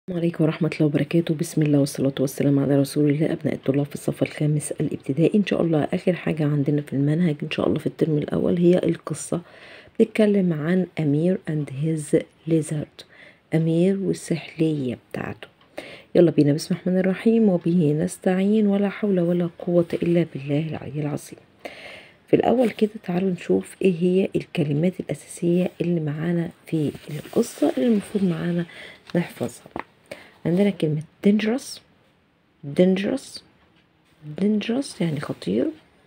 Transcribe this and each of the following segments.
السلام عليكم ورحمة الله وبركاته بسم الله والصلاة والسلام على رسول الله أبناء الطلاب في الصف الخامس الابتدائي إن شاء الله آخر حاجة عندنا في المنهج إن شاء الله في الترم الأول هي القصة بتتكلم عن أمير and his lizard أمير والسحلية بتاعته يلا بينا بسم الله الرحمن الرحيم وبه نستعين ولا حول ولا قوة إلا بالله العلي العظيم في الأول كده تعالوا نشوف إيه هي الكلمات الأساسية اللي معانا في القصة اللي المفروض معانا نحفظها عندنا كلمة dangerous dangerous dangerous يعني خطير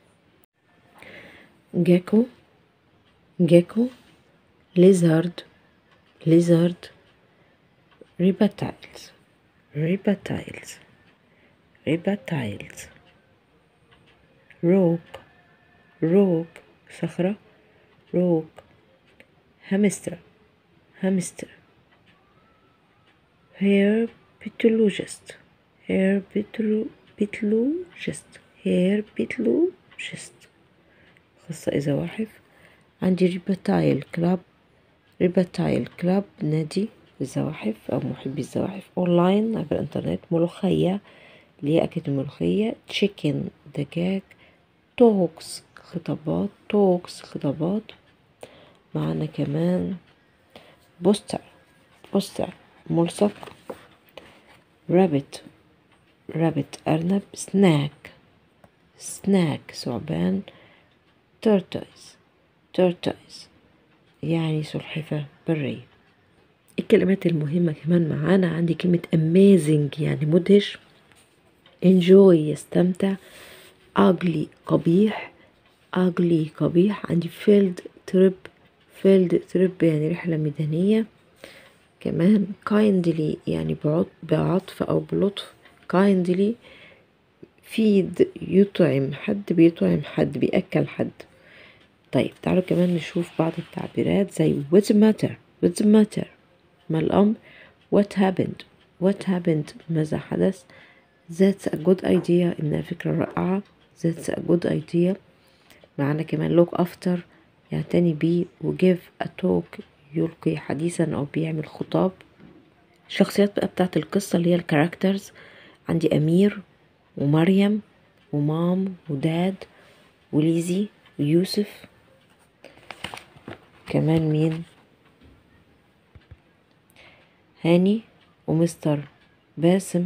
gecko gecko lizard lizard reptiles reptiles reptiles rope rope صخرة rope hamster hamster herpetologist herpetologist herpetologist خاصة إذا واحد عندي ريبتايل كلاب ريبتايل كلاب نادي الزواحف أو محبي الزواحف أونلاين عبر الإنترنت ملوخية اللي هي أكلة الملوخية تشيكن دجاج توكس خطابات توكس خطابات معنا كمان بوستر بوستر ملصق رابت رابت أرنب سناك سناك ثعبان تورتويز تورتويز يعني سلحفاة برية الكلمات المهمة كمان معانا عندي كلمة amazing يعني مدهش enjoy يستمتع ugly قبيح ugly قبيح عندي field trip field trip يعني رحلة ميدانية كمان kindly يعني بعطف أو بلطف kindly feed يطعم حد بيطعم حد بيأكل حد طيب تعالوا كمان نشوف بعض التعبيرات زي what's the matter what's the matter ما الأمر what happened what happened ماذا حدث that's a good idea إنها فكرة رائعة that's a good idea معنا كمان look after يعتني بيه و give a talk يلقي حديثا أو بيعمل خطاب الشخصيات بقى بتاعت القصة اللي هي الكاركترز عندي أمير ومريم ومام وداد وليزي ويوسف كمان مين هاني ومستر باسم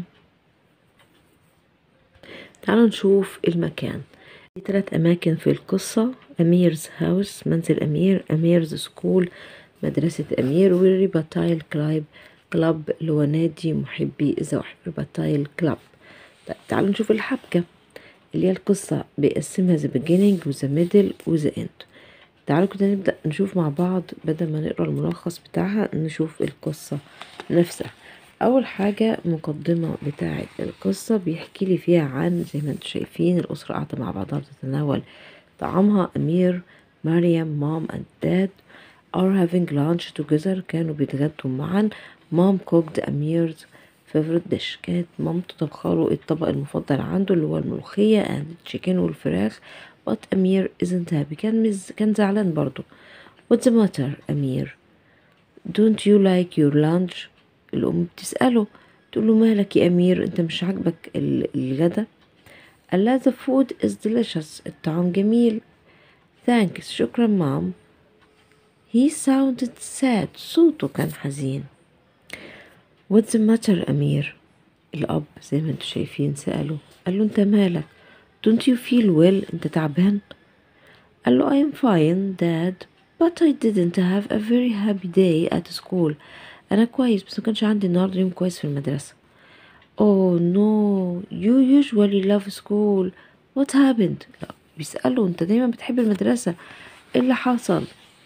تعالوا نشوف المكان في ثلاث أماكن في القصة أميرز هاوس منزل أمير أميرز سكول مدرسة أمير والريباتايل كلايب كلاب اللي هو نادي محبي الزواحف ريباتايل كلاب طيب تعالوا نشوف الحبكة اللي هي القصة بيقسمها the beginning و the middle و the end تعالوا كده نبدأ نشوف مع بعض بدل ما نقرا الملخص بتاعها نشوف القصة نفسها أول حاجة مقدمة بتاعة القصة بيحكي لي فيها عن زي ما انتم شايفين الأسرة قاعدة مع بعضها بتتناول طعامها أمير مريم مام and dad are having lunch together كانوا بيتغدوا معا مام cooked أمير's favorite dish كانت مامته طبخاله الطبق المفضل عنده اللي هو الملوخية and chicken والفراخ but أمير isn't happy كان مز... كان زعلان برضو what's the matter أمير don't you like your lunch الأم بتسأله تقول له مالك يا أمير أنت مش عاجبك الغدا قال لها the food is delicious الطعام جميل thanks شكرا مام he sounded sad صوته كان حزين what's the matter أمير الأب زي ما انتوا شايفين سأله قال له انت مالك don't you feel well انت تعبان قال له I'm fine dad but I didn't have a very happy day at school أنا كويس بس ما كانش عندي النهاردة يوم كويس في المدرسة Oh no you usually love school what happened لا بيسأله انت دايما بتحب المدرسة ايه اللي حصل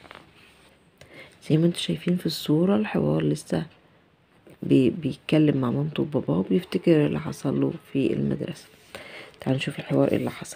زي ما انتوا شايفين في الصورة الحوار لسه بي بيتكلم مع مامته وباباه وبيفتكر اللي حصل له في المدرسة تعالوا نشوف الحوار ايه اللي حصل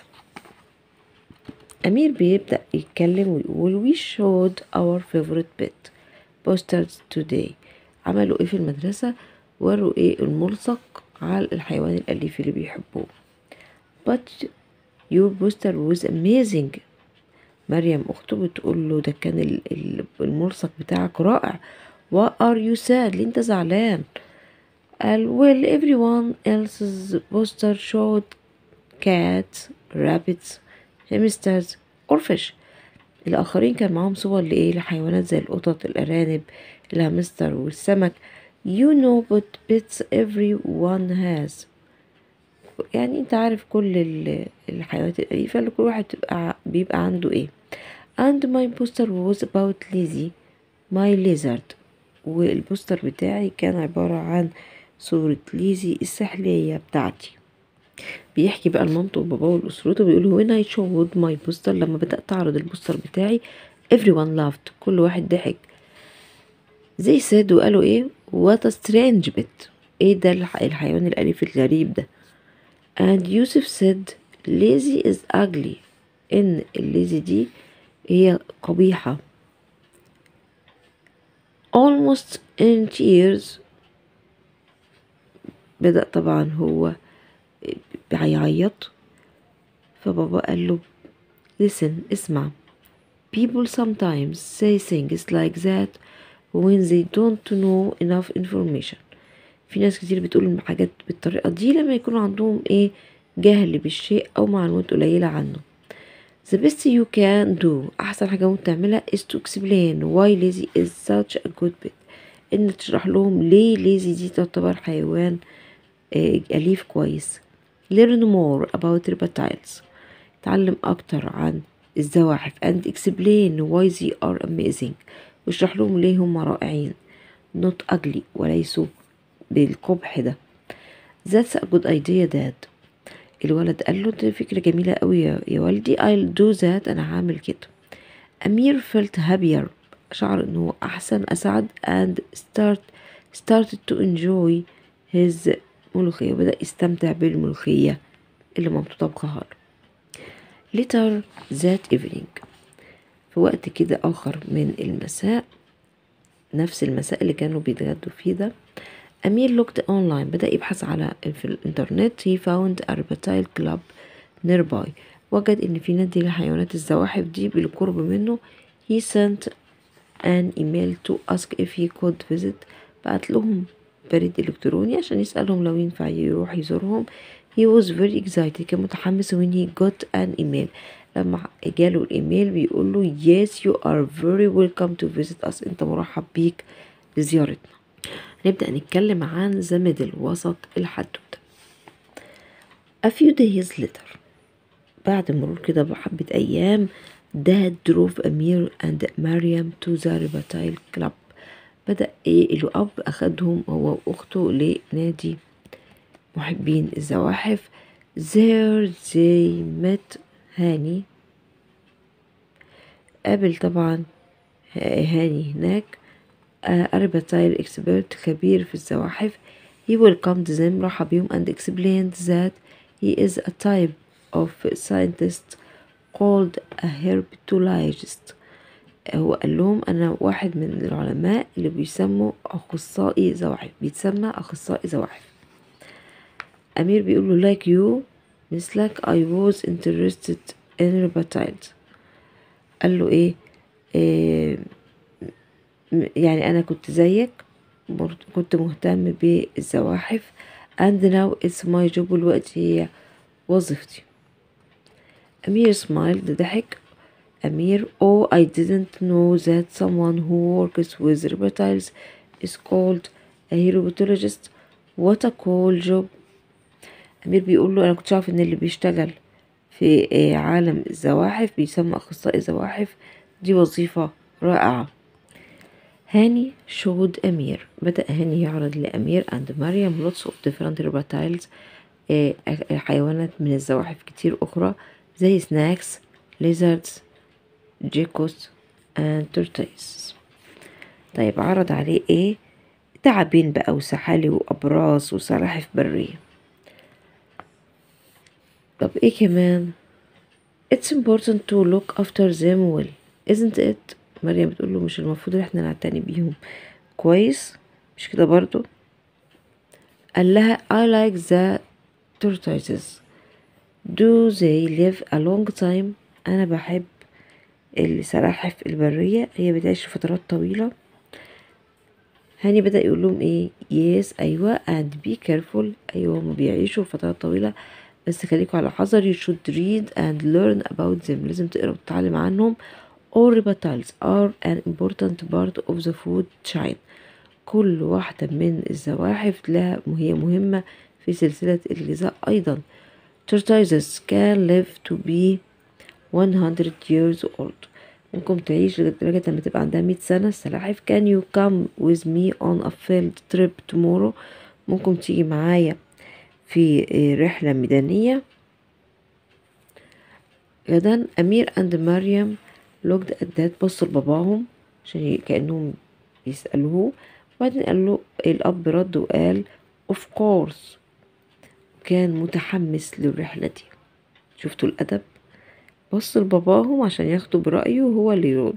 أمير بيبدأ يتكلم ويقول we showed our favorite pet posters today عملوا ايه في المدرسة وروا ايه الملصق على الحيوان الأليف اللي بيحبوه but your poster was amazing مريم أخته بتقول له ده كان ال- ال- الملصق بتاعك رائع what are you sad ليه انت زعلان قال well everyone else's poster showed cats rabbits hamsters or fish الآخرين كان معاهم صور لإيه لحيوانات زي القطط الأرانب الهامستر والسمك you know what pets everyone has يعني انت عارف كل ال- الحيوانات الأليفة اللي كل واحد بيبقى, بيبقى عنده ايه and my poster was about Lizzie my lizard والبوستر بتاعي كان عبارة عن صورة ليزي السحلية بتاعتي بيحكي بقى لمامته وباباه ولأسرته بيقولوا when I showed my poster لما بدأت أعرض البوستر بتاعي everyone laughed كل واحد ضحك زي said وقالوا ايه what a strange pet ايه ده الح- الحيوان الأليف الغريب ده and يوسف said lazy is ugly إن الليزي دي هي قبيحة almost in tears بدأ طبعا هو بيعيط فبابا قال له listen اسمع people sometimes say things like that when they don't know enough information في ناس كتير بتقول حاجات بالطريقة دي لما يكونوا عندهم ايه جهل بالشيء أو معلومات قليلة عنه The best you can do أحسن حاجة ممكن تعملها is to explain why lazy is such a good pet إن تشرح لهم ليه lazy دي تعتبر حيوان آه، أليف كويس learn more about reptiles تعلم أكتر عن الزواحف and explain why they are amazing واشرح لهم ليه هم رائعين not ugly وليسوا بالقبح ده That's a good idea dad الولد قال له دي فكرة جميلة قوي يا يا والدي I'll do that أنا هعمل كده أمير felt happier شعر إنه أحسن أسعد and start started to enjoy his ملوخية وبدأ يستمتع بالملوخية اللي مامته طبخها له later that evening في وقت كده آخر من المساء نفس المساء اللي كانوا بيتغدوا فيه ده أمير looked online بدأ يبحث على في الإنترنت he found a reptile club nearby وجد إن في نادي لحيوانات الزواحف دي بالقرب منه he sent an email to ask if he could visit بعت لهم بريد إلكتروني عشان يسألهم لو ينفع يروح يزورهم he was very excited كان متحمس when he got an email لما جاله الإيميل بيقول له yes you are very welcome to visit us أنت مرحب بيك لزيارتنا نبدأ نتكلم عن ذا ميدل وسط الحدوتة A few days later بعد مرور كده بحبة أيام Dad drove أمير and مريم to the reptile club بدأ إيه الأب أخدهم هو وأخته لنادي محبين الزواحف there they met هاني قابل طبعا هاني هناك أربتايل اكسبرت خبير في الزواحف he welcomed them رحب بيهم and explained that he is a type of scientist called a herpetologist هو قال لهم أنا واحد من العلماء اللي بيسموا أخصائي زواحف بيتسمى أخصائي زواحف أمير بيقول له like you مثلك I was interested in reptiles قال له إيه, إيه يعني أنا كنت زيك برضه كنت مهتم بالزواحف and now it's my job والوقت هي وظيفتي أمير smiled ضحك أمير oh I didn't know that someone who works with reptiles is called a herpetologist what a cool job أمير بيقول له أنا كنت عارف إن اللي بيشتغل في عالم الزواحف بيسمى أخصائي زواحف دي وظيفة رائعة هاني شهود أمير بدأ هاني يعرض لأمير and مريم lots of different reptiles آه، حيوانات من الزواحف كتير أخرى زي snakes lizards geckos and tortoises طيب عرض عليه ايه تعابين بقى وسحالي وأبراس وسلاحف برية طب ايه كمان It's important to look after them well isn't it مريم بتقول له مش المفروض احنا نعتني بيهم كويس مش كده برضو قال لها I like the tortoises do they live a long time انا بحب السلاحف البرية هي بتعيش فترات طويلة هاني بدأ يقول لهم ايه يس ايوه and be careful ايوه هما بيعيشوا فترات طويلة بس خليكوا على حذر you should read and learn about them لازم تقرا وتتعلم عنهم all reptiles are an important part of the food chain كل واحدة من الزواحف لها هي مهمة في سلسلة الغذاء أيضا tortoises can live to be 100 years old ممكن تعيش لدرجة لما تبقى عندها مية سنة السلاحف can you come with me on a field trip tomorrow ممكن تيجي معايا في رحلة ميدانية غدا أمير and مريم looked at that بصوا لباباهم عشان كأنهم يسألوه وبعدين قال له الأب رد وقال of course كان متحمس للرحلة دي شفتوا الأدب بص لباباهم عشان ياخدوا برأيه هو اللي يرد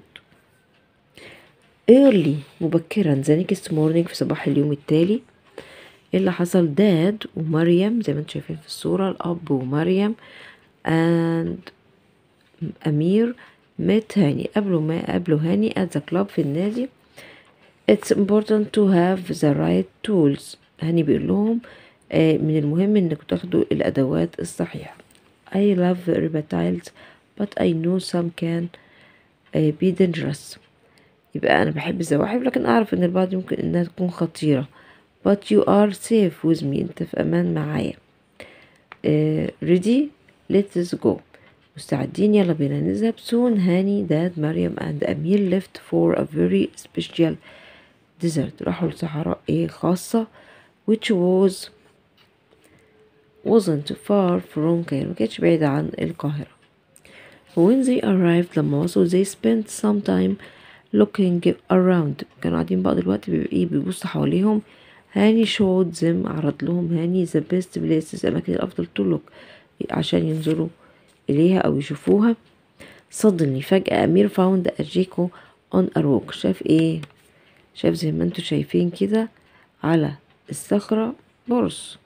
early مبكرا the next morning في صباح اليوم التالي ايه اللي حصل داد ومريم زي ما انتم شايفين في الصورة الأب ومريم and أمير met هاني قابلوا ما قابلوا هاني at the club في النادي it's important to have the right tools هاني بيقول لهم آه من المهم انكم تاخدوا الأدوات الصحيحة I love reptiles but I know some can uh, be dangerous يبقى أنا بحب الزواحف لكن أعرف إن البعض يمكن إنها تكون خطيرة but you are safe with me أنت في أمان معايا uh, ready let's go مستعدين يلا بينا نذهب soon هاني داد مريم and أمير left for a very special desert راحوا لصحراء إيه خاصة which was wasn't far from Cairo مكانتش بعيدة عن القاهرة when they arrived لما وصلوا they spent some time looking around كانوا قاعدين بعض الوقت ايه بيبصوا حواليهم هاني showed them عرض لهم هاني the best places الأماكن الأفضل to look عشان ينظروا إليها أو يشوفوها suddenly فجأة أمير found a جيكو on a rock شاف ايه شاف زي ما انتوا شايفين كده على الصخرة برص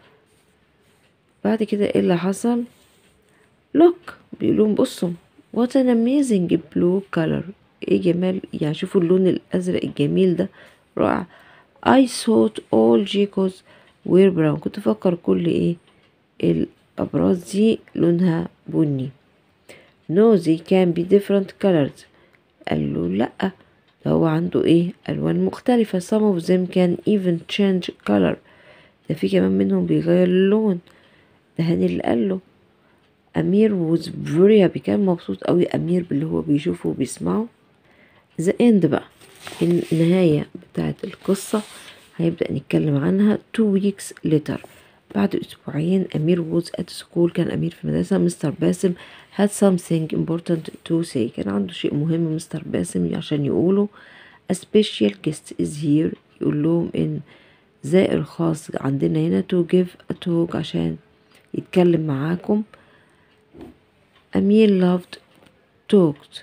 بعد كده ايه اللي حصل look بيقولون بصوا what an amazing blue color ايه جمال يعني شوفوا اللون الازرق الجميل ده رائع I thought all geckos were brown كنت افكر كل ايه الابراج دي لونها بني no they can be different colors قال له لا ده هو عنده ايه الوان مختلفة some of them can even change color ده في كمان منهم بيغير اللون ده هاني اللي قاله أمير was very happy كان مبسوط قوي أمير باللي هو بيشوفه وبيسمعه the end بقى النهاية بتاعت القصة هيبدأ نتكلم عنها two weeks later بعد أسبوعين أمير was at school كان أمير في المدرسة مستر باسم had something important to say كان عنده شيء مهم مستر باسم عشان يقوله a special guest is here يقول لهم إن زائر خاص عندنا هنا to give a talk عشان يتكلم معاكم أمير loved talked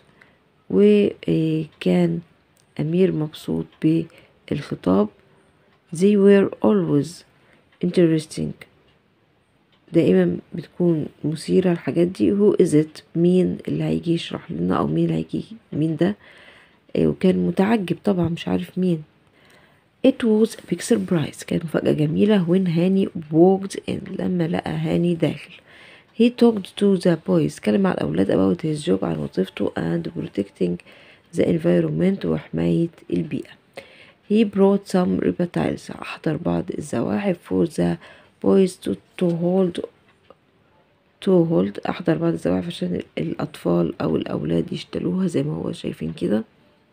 وكان أمير مبسوط بالخطاب they were always interesting دائما بتكون مثيرة الحاجات دي who is it مين اللي هيجي يشرح لنا أو مين اللي هيجي مين ده وكان متعجب طبعا مش عارف مين It was a big surprise كانت مفاجأة جميلة when هاني walked in لما لقى هاني داخل He talked to the boys اتكلم مع الأولاد about his job عن وظيفته and protecting the environment وحماية البيئة He brought some reptiles أحضر بعض الزواحف for the boys to, to hold to hold أحضر بعض الزواحف عشان الأطفال أو الأولاد يشتلوها زي ما هو شايفين كده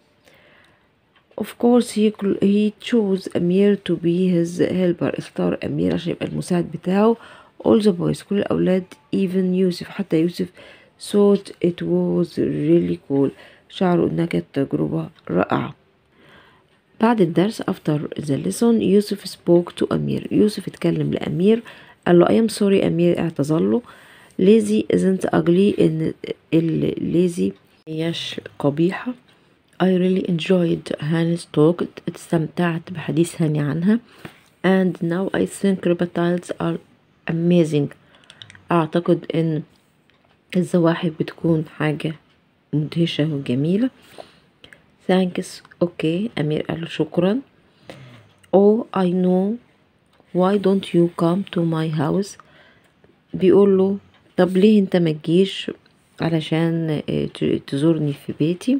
Of course he, he chose أمير to be his helper اختار أمير عشان يبقى المساعد بتاعه all the boys كل الأولاد even يوسف حتى يوسف thought it was really cool شعروا إنها كانت تجربة رائعة بعد الدرس after the lesson يوسف spoke to أمير يوسف اتكلم لأمير قال له I am sorry أمير اعتذر له lazy isn't ugly إن الليزي هياش قبيحة I really enjoyed Hannah's talk استمتعت بحديث هاني عنها and now I think reptiles are amazing أعتقد إن الزواحف بتكون حاجة مدهشة وجميلة thanks okay أمير قال له شكرا oh I know why don't you come to my house بيقول له طب ليه انت ما تجيش علشان آه، ت- تزورني في بيتي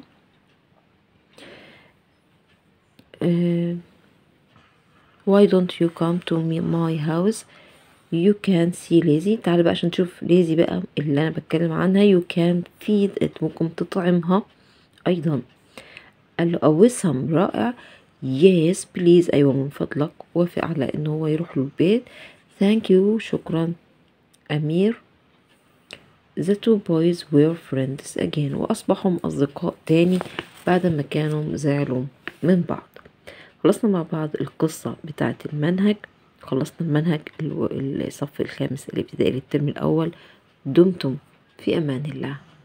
آه، why don't you come to me my house you can see lazy تعال بقى عشان نشوف lazy بقى اللي انا بتكلم عنها you can feed it ممكن تطعمها ايضا قال له a وسام رائع yes please ايوه من فضلك وافق على ان هو يروح له البيت thank you شكرا امير The two boys were friends again وأصبحوا أصدقاء تاني بعد ما كانوا زعلوا من بعض خلصنا مع بعض القصة بتاعة المنهج خلصنا المنهج الو- الصف الخامس الابتدائي للترم الأول دمتم في أمان الله